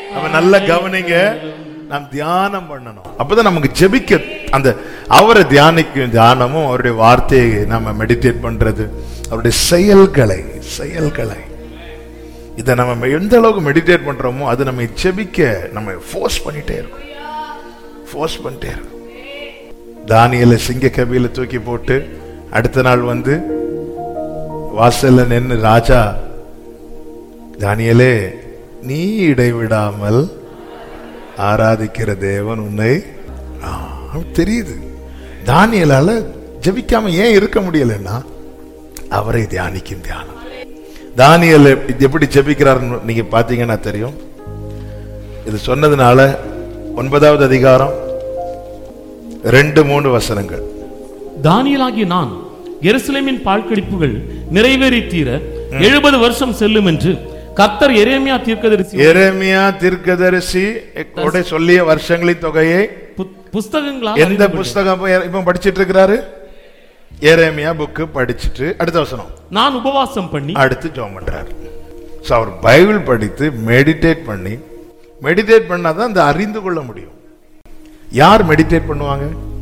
நம்ம நல்லா கவனிங்க நாம் தியானம் பண்ணணும் அப்பதான் நமக்கு ஜெபிக்க அந்த அவரை தியானிக்கும் தியானமும் அவருடைய வார்த்தையை நம்ம மெடிடேட் பண்றது அவருடைய செயல்களை செயல்களை இதை நம்ம எந்த அளவுக்கு மெடிடேட் பண்றோமோ அது நம்ம ஜெபிக்க நம்ம ஃபோர்ஸ் பண்ணிட்டே இருக்கும் ஃபோர்ஸ் பண்ணிட்டே இருக்கும் தானியல சிங்க கபியில தூக்கி போட்டு அடுத்த நாள் வந்து வாசல்ல நின்னு ராஜா தானியலே நீ இடைவிடாமல் ஆராதிக்கிற தேவன் உன்னை ஆ, அவனுக்கு தெரியுது தானியலால ஜெபிக்காம ஏன் இருக்க முடியலன்னா அவரை தியானிக்கும் தியானம் தானியல் எப்படி ஜெபிக்கிறாருன்னு நீங்க பாத்தீங்கன்னா தெரியும் இது சொன்னதுனால ஒன்பதாவது அதிகாரம் ரெண்டு மூணு வசனங்கள் தானியலாகிய நான் எருசலேமின் பாழ்கடிப்புகள் நிறைவேறி தீர எழுபது வருஷம் செல்லும் என்று கர்த்தர் எரேமியா தீர்க்கதரிசி எரேமியா தீர்க்கதரிசி கூட சொல்லிய வருஷங்களின் தொகையை பு- புஸ்தகங்களால் எந்த அறிந்து புஸ்தகம் இப்ப இப்ப படிச்சிட்டு இருக்கிறாரு எரேமியா புக்கு படிச்சிட்டு அடுத்த வசனம் நான் உபவாசம் பண்ணி அடுத்து ஜோம் பண்றாரு So, அவர் பைபிள் படித்து மெடிடேட் பண்ணி மெடிடேட் பண்ணாதான் அந்த அறிந்து கொள்ள முடியும் யார் மெடிடேட் பண்ணுவாங்க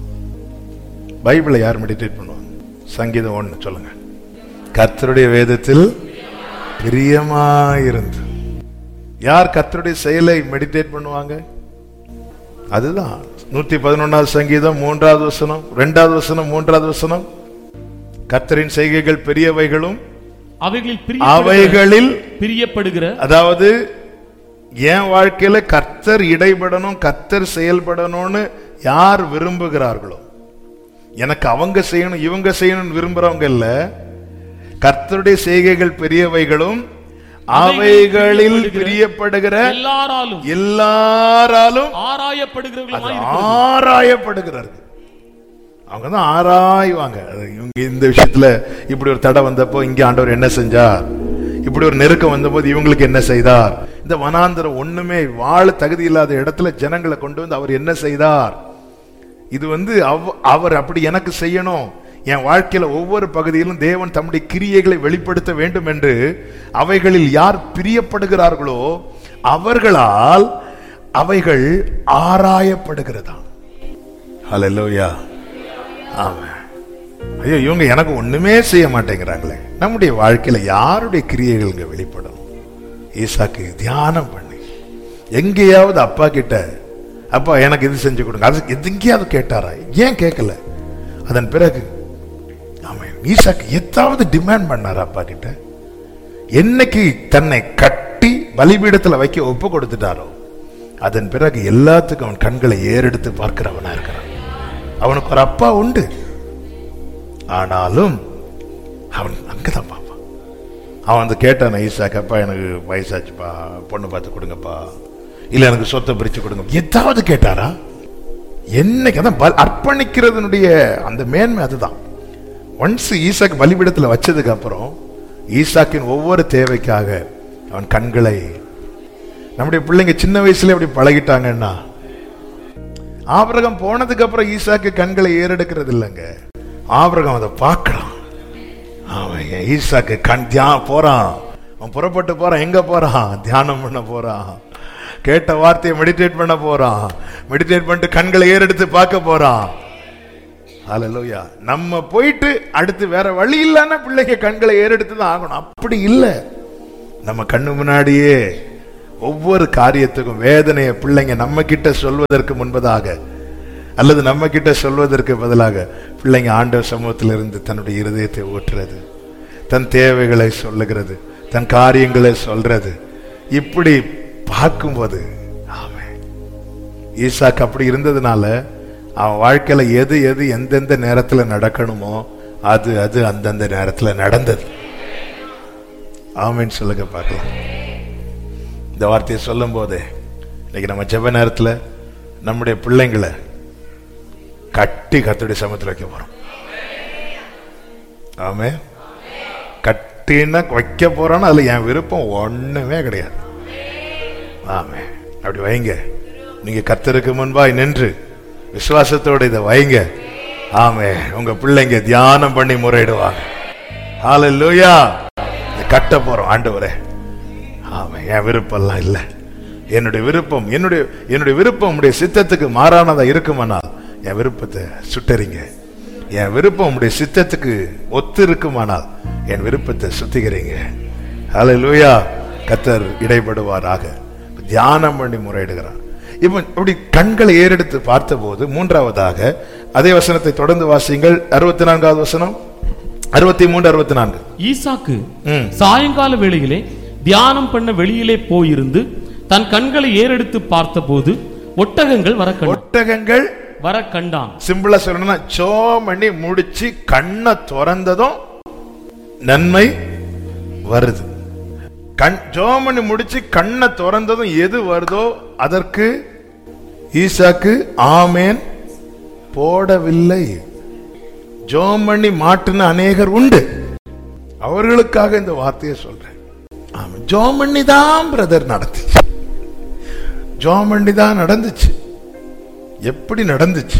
பைபிளை யார் மெடிடேட் பண்ணுவாங்க சங்கீதம் ஒண்ணு சொல்லுங்க கர்த்தருடைய வேதத்தில் பிரியமாயிருந்து யார் கர்த்தருடைய செயலை மெடிடேட் பண்ணுவாங்க அதுதான் நூத்தி பதினொன்னாவது சங்கீதம் மூன்றாவது வசனம் ரெண்டாவது வசனம் மூன்றாவது வசனம் கர்த்தரின் செய்கைகள் பெரியவைகளும் அவைகளில் பிரிய அவைகளில் பிரியப்படுகிற அதாவது என் வாழ்க்கையில கர்த்தர் இடைபடணும் கர்த்தர் செயல்படணும்னு யார் விரும்புகிறார்களோ எனக்கு அவங்க செய்யணும் இவங்க செய்யணும்னு விரும்புறவங்க இல்ல கர்த்தருடைய செய்கைகள் பெரியவைகளும் அவைகளில் பிரியப்படுகிற எல்லாராலும் எல்லாராலும் ஆராயப்படுகிறவர்களுமாய் ஆராயப்படுகிறார்கள் அவங்க தான் ஆராய்வாங்க அது இவங்க இந்த விஷயத்துல இப்படி ஒரு தடை வந்தப்போ இங்க ஆண்டவர் என்ன செஞ்சார் இப்படி ஒரு நெருக்கம் வந்தபோது இவங்களுக்கு என்ன செய்தார் இந்த வனாந்தரம் ஒண்ணுமே வாழ தகுதி இல்லாத இடத்துல ஜனங்களை கொண்டு வந்து அவர் என்ன செய்தார் இது வந்து அவ- அவர் அப்படி எனக்கு செய்யணும் என் வாழ்க்கையில ஒவ்வொரு பகுதியிலும் தேவன் தம்முடைய கிரியைகளை வெளிப்படுத்த வேண்டும் என்று அவைகளில் யார் பிரியப்படுகிறார்களோ அவர்களால் அவைகள் ஆராயப்படுகிறதா ஹalleluya ஆமென் ஐயோ இவங்க எனக்கு ஒண்ணுமே செய்ய மாட்டேங்கிறாங்களே நம்முடைய வாழ்க்கையில யாருடைய கிரியைகள் இங்க வெளிப்படும் ஈசாக்கு தியானம் பண்ணி எங்கேயாவது அப்பா கிட்ட அப்பா எனக்கு இது செஞ்சு கொடுங்க அது எது எங்கேயாவது கேட்டாரா ஏன் கேட்கல அதன் பிறகு ஆமென் ஈசாக்கு எதாவது டிமாண்ட் பண்ணாரா அப்பா கிட்ட என்னைக்கு தன்னை கட்டி பலிபீடத்துல வைக்க ஒப்பு கொடுத்துட்டாரோ அதன் பிறகு எல்லாத்துக்கும் அவன் கண்களை ஏறெடுத்து பார்க்கிறவனா இருக்கிறான் அவனுக்கு ஒரு அப்பா உண்டு ஆனாலும் அவன் அங்கதான் பார்ப்பான் அவன் வந்து கேட்டான் ஈசாக்கு அப்பா எனக்கு வயசாச்சுப்பா பொண்ணு பார்த்து கொடுங்கப்பா இல்ல எனக்கு சொத்தை பிரிச்சு கொடுங்க எதாவது கேட்டாரா என்னைக்கு அதான் பல்- அர்ப்பணிக்கிறதுனுடைய அந்த மேன்மை அதுதான் ஒன்ஸ் ஈசாக்கு பலிபீடத்துல வச்சதுக்கு அப்புறம் ஈசாக்கின் ஒவ்வொரு தேவைக்காக அவன் கண்களை நம்முடைய பிள்ளைங்க சின்ன வயசுல அப்படி பழகிட்டாங்கன்னா ஆபிரகம் போனதுக்கு அப்புறம் ஈசாக்கு கண்களை ஏறெடுக்கிறது இல்லைங்க ஆபிரகம் அதை பார்க்கறான் அவன் என் ஈசாக்கு கண் தியா போறான் அவன் புறப்பட்டு போறான் எங்க போறான் தியானம் பண்ண போறான் கேட்ட வார்த்தையை மெடிடேட் பண்ண போறான் மெடிடேட் பண்ணிட்டு கண்களை ஏறெடுத்து பார்க்க போறான் ஹalleluya நம்ம போயிட்டு அடுத்து வேற வழி இல்லைன்னா பிள்ளைங்க கண்களை ஏறெடுத்து தான் ஆகணும் அப்படி இல்லை நம்ம கண்ணு முன்னாடியே ஒவ்வொரு காரியத்துக்கும் வேதனையை பிள்ளைங்க நம்ம கிட்ட சொல்வதற்கு முன்பதாக அல்லது நம்ம கிட்ட சொல்வதற்கு பதிலாக பிள்ளைங்க ஆண்டவர் சமூகத்தில் இருந்து தன்னுடைய இருதயத்தை ஊற்றுறது தன் தேவைகளை சொல்லுகிறது தன் காரியங்களை சொல்றது இப்படி பார்க்கும்போது ஆமென் ஈசாக்கு அப்படி இருந்ததுனால அவன் வாழ்க்கையில எது எது எந்தெந்த நேரத்துல நடக்கணுமோ அது அது அந்தந்த நேரத்துல நடந்தது ஆமென்னு சொல்லுங்க பார்க்கலாம் இந்த வார்த்தையை சொல்லும் போதே இன்னைக்கு நம்ம ஜெப நேரத்துல நம்முடைய பிள்ளைங்களை கட்டி கத்துடைய சமத்துல வைக்க போறோம் ஆமே கட்டினா வைக்க போறோம்னா அதுல என் விருப்பம் ஒண்ணுமே கிடையாது ஆமே அப்படி வைங்க நீங்க கத்தருக்கு முன்பாய் நின்று விசுவாசத்தோட இதை வைங்க ஆமே உங்க பிள்ளைங்க தியானம் பண்ணி முறையிடுவாங்க ஹalleluya இதை கட்ட போறோம் ஆண்டவரே ஆமே என் விருப்பம்லாம் இல்லை என்னுடைய விருப்பம் என்னுடைய என்னுடைய விருப்பம் உம்முடைய சித்தத்துக்கு மாறானதா இருக்குமானால் என் விருப்பத்தை சுட்டறிங்க என் விருப்பம் உம்முடைய சித்தத்துக்கு ஒத்து இருக்குமானால் என் விருப்பத்தை சுத்திக்கிறீங்க ஹalleluya கத்தர் இடைப்படுவாராக தியானம் பண்ணி முறையிடுகிறார் இப்போ இப்படி கண்களை ஏறெடுத்து பார்த்தபோது மூன்றாவதாக அதே வசனத்தை தொடர்ந்து வாசியுங்கள் அறுபத்தி நான்காவது வசனம் அறுபத்தி மூன்று அறுபத்தி நான்கு ஈசாக்கு ம். சாயங்கால வேளையிலே தியானம் பண்ண வெளியிலே போயிருந்து தன் கண்களை ஏறெடுத்து பார்த்தபோது ஒட்டகங்கள் வர கண்டான் ஒட்டகங்கள் வர கண்டான் சிம்பிளா சொல்லணும்னா ஜோம் பண்ணி முடிச்சு கண்ணை திறந்ததும் நன்மை வருது கண் ஜோம் பண்ணி முடிச்சு கண்ணை திறந்ததும் எது வருதோ அதற்கு ஈசாக்கு ஆமேன் போடவில்லை ஜோம் பண்ணி மாட்டுன அநேகர் உண்டு அவர்களுக்காக இந்த வார்த்தையை சொல்றேன் ஆமா ஜோம் பண்ணி தான் பிரதர் நடந்துச்சு ஜோம் பண்ணி தான் நடந்துச்சு எப்படி நடந்துச்சு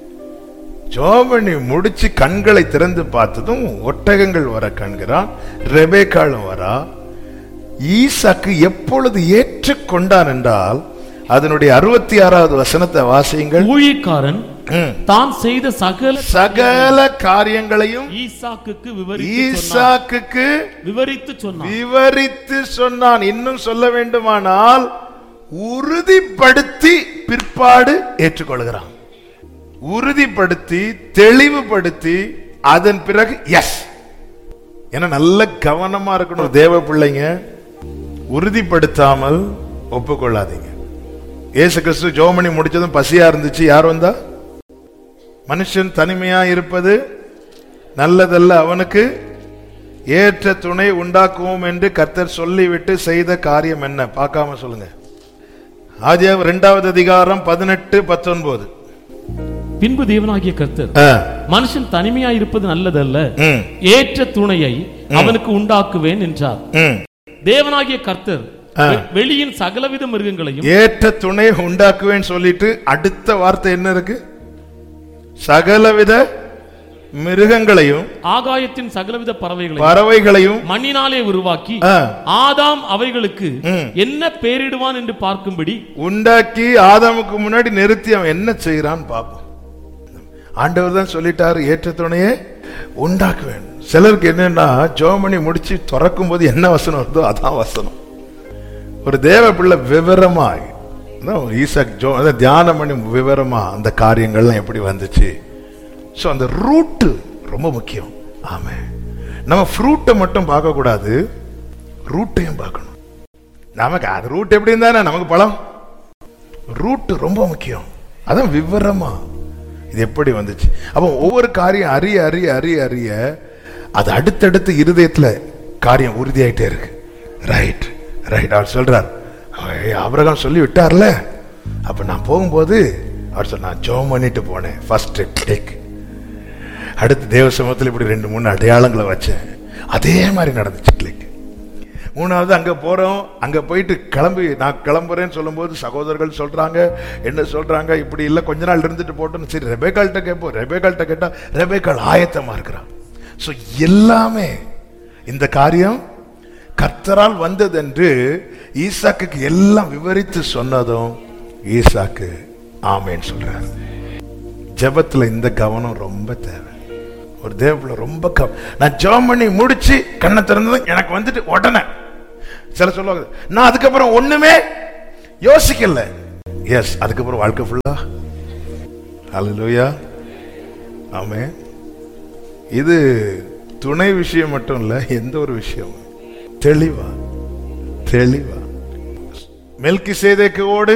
ஜோபனி முடிச்சு கண்களை திறந்து பார்த்ததும் ஒட்டகங்கள் வர கண்கிறான் ரெபேக்காளும் வரா ஈசாக்கு எப்பொழுது ஏற்றுக்கொண்டான் என்றால் அதனுடைய அறுபத்தி ஆறாவது வசனத்தை வாசியுங்கள் ஊழியக்காரன் ம். தான் செய்த சகல சகல காரியங்களையும் ஈசாக்குக்கு விவரித்து சொன்னான். ஈசாக்குக்கு விவரித்து சொன்னான் விவரித்து சொன்னான் இன்னும் சொல்ல வேண்டுமானால் உறுதிப்படுத்தி பிற்பாடு ஏற்றுக்கொள்கிறான் உறுதிப்படுத்தி தெளிவுபடுத்தி அதன் பிறகு எஸ் ஏன்னா நல்ல கவனமா இருக்கணும் தேவ பிள்ளைங்க உறுதிப்படுத்தாமல் ஒப்புக்கொள்ளாதீங்க இயேசு கிறிஸ்து ஜோமணி முடிச்சதும் பசியா இருந்துச்சு யார் வந்தா மனுஷன் தனிமையா இருப்பது நல்லதல்ல அவனுக்கு ஏற்ற துணை உண்டாக்குவோம் என்று கர்த்தர் சொல்லிவிட்டு செய்த காரியம் என்ன பார்க்காம சொல்லுங்க ஆதியாகமம் இரண்டாவது அதிகாரம் பதினெட்டு பத்தொன்பது பின்பு தேவனாகிய கர்த்தர் மனுஷன் தனிமையா இருப்பது நல்லதல்ல ஏற்ற துணையை அவனுக்கு உண்டாக்குவேன் என்றார் தேவனாகிய கர்த்தர் வெ- வெளியின் சகலவித மிருகங்களையும் ஏற்ற துணை உண்டாக்குவேன்னு சொல்லிட்டு அடுத்த வார்த்தை என்ன இருக்கு சகலவித மிருகங்களையும் ஆகாயத்தின் சகலவித பறவைகளையும் பறவைகளையும் மண்ணினாலே உருவாக்கி ஆ, ஆதாம் அவைகளுக்கு ம். என்ன பேரிடுவான் என்று பார்க்கும்படி உண்டாக்கி ஆதாமுக்கு முன்னாடி நிறுத்தி அவன் என்ன செய்யறான்னு பார்ப்போம் ஆண்டவர் தான் சொல்லிட்டாரு ஏற்ற துணையை உண்டாக்குவேன் சிலருக்கு என்னன்னா ஜோமணி முடிச்சு திறக்கும் போது என்ன வசனம் வருதோ அதான் வசனம் ஒரு தேவ பிள்ளை விவரமாய் அதான் ஈசாக் ஜோ அதான் தியானம் பண்ணி விவரமா அந்த காரியங்கள்லாம் எப்படி வந்துச்சு ஸோ அந்த ரூட்டு ரொம்ப முக்கியம் ஆமே நம்ம ஃப்ரூட்டை மட்டும் பார்க்கக்கூடாது ரூட்டையும் பார்க்கணும் நமக்கு அது ரூட் எப்படி இருந்தானே நமக்கு பழம் ரூட் ரொம்ப முக்கியம் அதான் விவரமா இது எப்படி வந்துச்சு அப்போ ஒவ்வொரு காரியம் அறிய அறிய அறிய அறிய அது அடுத்தடுத்து இருதயத்துல காரியம் உறுதியாயிட்டே இருக்கு ரைட் ரைட் அவர் சொல்றார் "ஏய், ஆபிரகாம் சொல்லி விட்டார்ல அப்ப நான் போகும்போது அவர் சொன்னார், நான் ஜோம் பண்ணிட்டு போனேன் ஃபர்ஸ்ட் கிளிக் அடுத்து தேவ சமூகத்தில் இப்படி ரெண்டு மூணு அடையாளங்களை வச்சேன் அதே மாதிரி நடந்துச்சு கிளிக் மூணாவது அங்க போறோம் அங்க போயிட்டு கிளம்பி நான் கிளம்புறேன்னு சொல்லும்போது சகோதரர்கள் சொல்றாங்க என்ன சொல்றாங்க இப்படி இல்ல கொஞ்ச நாள் இருந்துட்டு போட்டோம் சரி ரெபேக்கால்கிட்ட கேட்போம் ரெபேக்கால்கிட்ட கேட்டா ரெபேக்கால் ஆயத்தமா இருக்கிறான் ஸோ எல்லாமே இந்த காரியம் கர்த்தரால் வந்தது என்று ஈசாக்குக்கு எல்லாம் விவரித்து சொன்னதும் ஈசாக்கு ஆமேன்னு சொல்றாரு ஜெபத்துல இந்த கவனம் ரொம்ப தேவை ஒரு தேவப்புல ரொம்ப கவ நான் ஜெபம் பண்ணி முடிச்சு கண்ணை திறந்ததும் எனக்கு வந்துட்டு உடனே சில சொல்லுவாங்க நான் அதுக்கப்புறம் ஒண்ணுமே யோசிக்கல எஸ் அதுக்கப்புறம் வாழ்க்கை ஃபுல்லா ஹalleluya ஆமே இது துணை விஷயம் மட்டும் இல்ல எந்த ஒரு விஷயம் தெளிவா தெளிவா மெல்கி சேதேக்கோடு